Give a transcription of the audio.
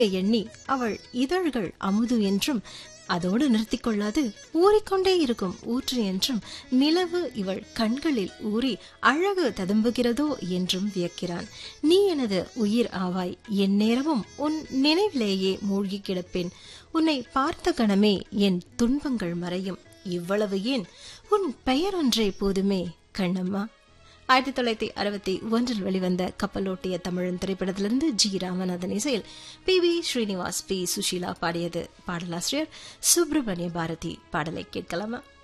எண்ணி அவள் இதழ்கள் அமுது என்றும் அதோடு நிறுத்திக் கொள்ளாது ஊறிக்கொண்டே இருக்கும் ஊற்று என்றும் நிலவு இவள் கண்களில் ஊறி அழகு ததும்புகிறதோ என்றும் வியக்கிறான் நீ எனது உயிர் ஆவாய் என் நேரமும் உன் நினைவிலேயே மூழ்கி கிடப்பேன் உன்னை பார்த்த கணமே என் துன்பங்கள் மறையும் இவ்வளவு ஏன் உன் பெயர் ஒன்றே போதுமே கண்ணம்மா ஆயிரத்தி தொள்ளாயிரத்தி அறுபத்தி ஒன்றில் வெளிவந்த கப்பலோட்டிய தமிழன் திரைப்படத்திலிருந்து ஜி ராமநாதன் இசையில் P V Srinivas P Susheela பாடியது பாடலாசிரியர் சுப்பிரமணிய பாரதி பாடலை கேட்கலாமா